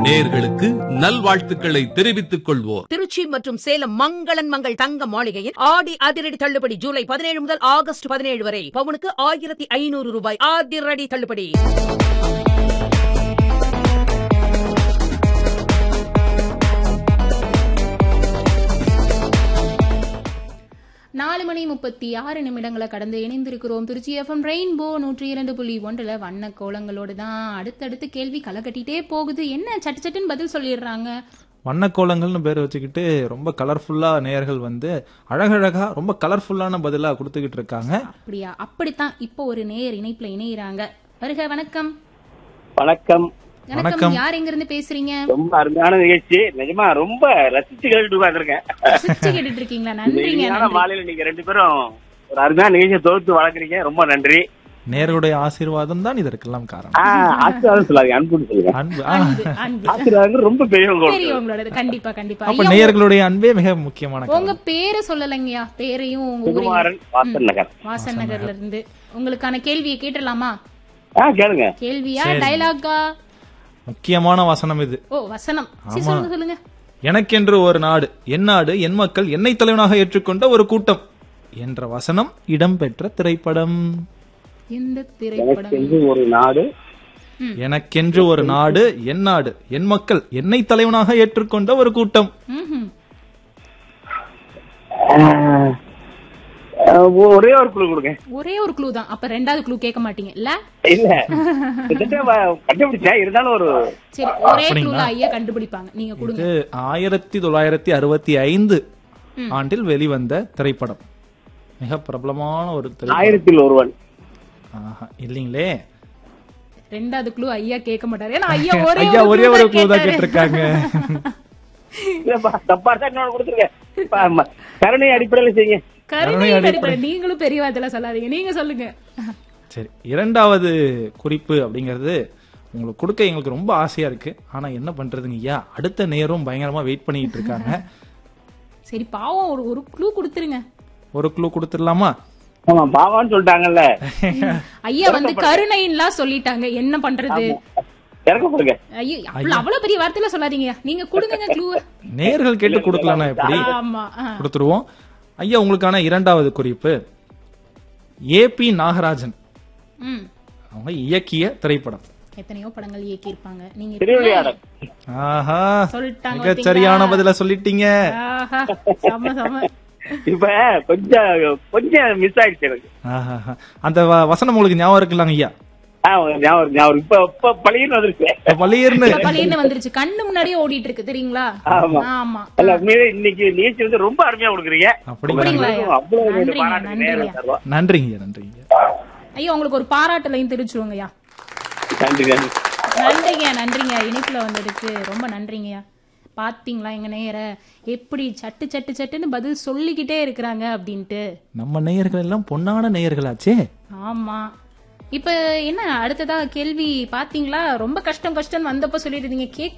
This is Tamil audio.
நேர்களுக்கு நல்வாழ்த்துக்களை தெரிவித்துக் கொள்வோர் திருச்சி மற்றும் சேலம் மங்களன் மங்கள் தங்க மாளிகையில் ஆடி அதிரடி தள்ளுபடி ஜூலை பதினேழு முதல் ஆகஸ்ட் பதினேழு வரை பவுனுக்கு ஆயிரத்தி ஐநூறு ரூபாய் அதிரடி தள்ளுபடி நாலு மணி முப்பத்தி ஆறு நிமிடங்களை கடந்து இணைந்திருக்கிறோம் திருச்சி எஃப்எம் ரெயின்போ நூற்றி இரண்டு புள்ளி ஒன்றில் வண்ண கோலங்களோடு தான் அடுத்தடுத்து கேள்வி களை கட்டிட்டே போகுது என்ன சட்டு சட்டுன்னு பதில் சொல்லிடுறாங்க வண்ணக்கோலங்கள்னு பேர் வச்சுக்கிட்டு ரொம்ப கலர்ஃபுல்லா நேயர்கள் வந்து அழகழகா ரொம்ப கலர்ஃபுல்லான பதிலா கொடுத்துக்கிட்டு இருக்காங்க அப்படியா அப்படித்தான் இப்போ ஒரு நேயர் இணைப்புல இணையிறாங்க வருக வணக்கம் வணக்கம் வணக்கம் வணக்கம். யார் எங்க இருந்து பேசுறீங்க ரொம்ப அருமையான நிகழ்ச்சி நிஜமா ரொம்ப ரசிச்சு கேட்டுட்டு உட்காந்துருக்கேன் சுற்றி கேட்டுட்டு இருக்கீங்களா நன்றிங்க இனிமையான நன்றி. மாலையில நீங்க ரெண்டு பேரும் ஒரு அருமையான நிகழ்ச்சியை தொகுத்து வழங்குறீங்க ரொம்ப நன்றி நேயர்களுடைய ஆசீர்வாதம் தான் இதற்கெல்லாம் காரணம் ஆஹ் ஆசீர்வாதம் சொல்லாதீங்க அன்புன்னு சொல்லுங்க அன்பு ஆ. அன்பு அன்பு ஆசீர்வாதம் ரொம்ப பெரியவங்க பெரியவங்களோட கண்டிப்பா கண்டிப்பா அப்ப ஐயா, நேயர்களுடைய அன்பே மிக முக்கியமான உங்க காரணம். பேரை சொல்லலைங்கய்யா பேரையும் உங்க ஊரையும் சுகுமாரன் வாசன் நகர் வாசன் நகர்ல இருந்து உங்களுக்கான கேள்வியை கேட்டுடலாமா ஆ கேளுங்க கேள்வியா சரி. டைலாக்கா முக்கியமான வசனம் இது ஓ வசனம் சரி ஆமா. சொல்லுங்க சொல்லுங்க எனக்கென்று ஒரு நாடு என் நாடு என் மக்கள் என்னை தலைவனாக ஏற்றுக்கொண்ட ஒரு கூட்டம் என்ற வசனம் இடம்பெற்ற திரைப்படம் எந்த எனக்கு திரைப்படம் என்று ஒரு நாடு எனக்கென்று ஒரு நாடு என் நாடு என் மக்கள் என்னை தலைவனாக ஏற்றுக்கொண்ட ஒரு கூட்டம் ம்ஹும். ஆஹ், ஆஹ், ஒரே ஒரு குழு கொடுங்க ஒரே ஒரு க்ளூ தான் அப்ப ரெண்டாவது க்ளூ கேட்க மாட்டீங்க இல்ல இல்ல கிட்டத்தட்ட வ- கண்டுபிடிச்சேன் இருந்தாலும் ஒரு சரி ஒரே அப்படிங்களா? க்ளூல ஐயா கண்டுபிடிப்பாங்க நீங்க கொடுங்க இது ஆயிரத்தி தொள்ளாயிரத்தி அறுபத்தி ஐந்து ஆண்டில் வெளிவந்த திரைப்படம் மிக பிரபலமான ஒரு திரைப்படம் ஆயிரத்தில் ஒருவன் ஆஹா, இல்லைங்களே ரெண்டாவது க்ளூ ஐயா கேட்க மாட்டாரு ஏன்னா ஐயா ஒரே ஐயா ஒரே ஒரு clue clue தான் கேட்டாரு. கேட்டிருக்காங்க இல்லப்பா, தப்பா இருந்தா இன்னொன்னு கொடுத்துருங்க இப்ப, ஆமா, கருணை அடிப்படையில செய்யுங்க கருணை கருணை அடிப்படை அடிப்படை. நீங்களும் பெரிய வார்த்தையில சொல்லாதீங்க நீங்க சொல்லுங்க சரி இரண்டாவது குறிப்பு அப்படிங்கிறது உங்களுக்கு கொடுக்க எங்களுக்கு ரொம்ப ஆசையா இருக்கு ஆனா என்ன பண்றதுங்க ஐயா அடுத்த நேரம் பயங்கரமா வெயிட் பண்ணிட்டு இருக்காங்க சரி பாவம் ஒரு ஒரு க்ளூ கொடுத்துருங்க ஒரு க்ளூ கொடுத்துடலாமா ஆமா பாவான்னு சொல்லிட்டாங்கல்ல ஐயா வந்து கருணைன்லாம் சொல்லிட்டாங்க என்ன பண்றது இறக்கப்படுங்க ஐயோ அவ்வளவு அவ்வளவு பெரிய வார்த்தையில சொல்லாதீங்க நீங்க கொடுங்க க்ளூ நேர்கள் கேட்டு கொடுக்கலன்னா எப்படி ஆமா ஆ. கொடுத்துருவோம் ஐயா உங்களுக்கான இரண்டாவது குறிப்பு ஏபி நாகராஜன் ம் அவங்க இயக்கிய திரைப்படம் எத்தனையோ படங்கள் இயக்கி இருப்பாங்க நீங்க திருவிளையாடல் ஆஹா சொல்லிட்டாங்க மிகச் பாத்தீங்களா? சரியான பதில சொல்லிட்டீங்க ஆஹா, செம செம இப்ப கொஞ்சம் கொஞ்சம் மிஸ் ஆயிடுச்சு எனக்கு ஆஹா. அந்த வ- வசனம் உங்களுக்கு ஞாபகம் இருக்குல்லாங்க ஐயா ஆ, ஞாபகம் இருக்கு, ஞாபகம் இருக்கு. இப்ப இப்ப பழியன்னு வந்துருச்சு பள்ளியர்னு இப்ப பளிர்னு வந்துருச்சு கண்ணு முன்னாடியே ஓடிட்டு இருக்கு தெரியுங்களா ஆமா. ஆமா அல்ல உண்மையிலே இன்னைக்கு நிகழ்ச்சி வந்து ரொம்ப அருமையா கொடுக்குறீங்க அப்படிங்களா அப்படிங்களா? அவ்வளவு ஒரு நன்றிங்க, பாராட்டு நன்றிங்க. நேரம் தருவோம் நன்றிங்க ஐயா, நன்றிங்க ஐயா உங்களுக்கு ஒரு பாராட்டுலையும் தெரிச்சுருவோங்க ஐயா நன்றி நன்றி நன்றிங்க நன்றிங்க இணைப்புல வந்ததுக்கு ரொம்ப நன்றிங்கய்யா பாத்தீங்களா எங்க நேர எப்படி சட்டு சட்டு சட்டுன்னு பதில் சொல்லிக்கிட்டே இருக்கிறாங்க அப்படின்ட்டு நம்ம நேயர்கள் எல்லாம் பொன்னான நேயர்களாச்சே ஆமா இப்ப என்ன அடுத்ததா கேள்வி பாத்தீங்களா ரொம்ப கஷ்டம் கஷ்டம் வந்தப்ப சொல்லிட்டு இருந்தீங்க கேக்